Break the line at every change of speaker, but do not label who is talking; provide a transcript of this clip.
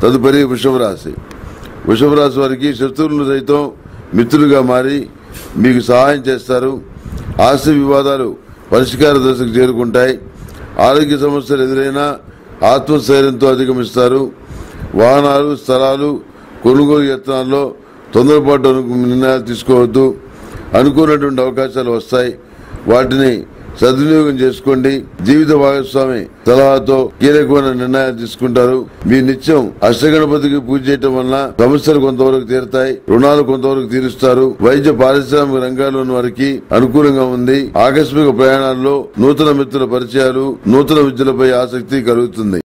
తదుపరి వృషభ రాశి వృషభ రాశి వారికి శత్రువులను సైతం మిత్రులుగా మారి మీకు సహాయం చేస్తారు ఆస్తి వివాదాలు పరిష్కార దశకు చేరుకుంటాయి ఆరోగ్య సమస్యలు ఎదురైనా ఆత్మస్థైర్యంతో అధిగమిస్తారు వాహనాలు స్థలాలు కొనుగోలు యత్నాల్లో తొందరపాటు అను- నిర్ణయాలు తీసుకోవద్దు అనుకున్నటువంటి అవకాశాలు వస్తాయి వాటిని సద్వినియోగం చేసుకోండి జీవిత భాగస్వామి సలహాతో కీలకమైన నిర్ణయాలు తీసుకుంటారు మీ నిత్యం అష్టగణపతికి పూజ చేయటం వలన సమస్యలు కొంతవరకు తీరుతాయి రుణాలు కొంతవరకు తీరుస్తారు వైద్య పారిశ్రామిక రంగాల్లోని వారికి అనుకూలంగా ఉంది ఆకస్మిక ప్రయాణాల్లో నూతన మిత్రుల పరిచయాలు నూతన విద్యలపై ఆసక్తి కలుగుతుంది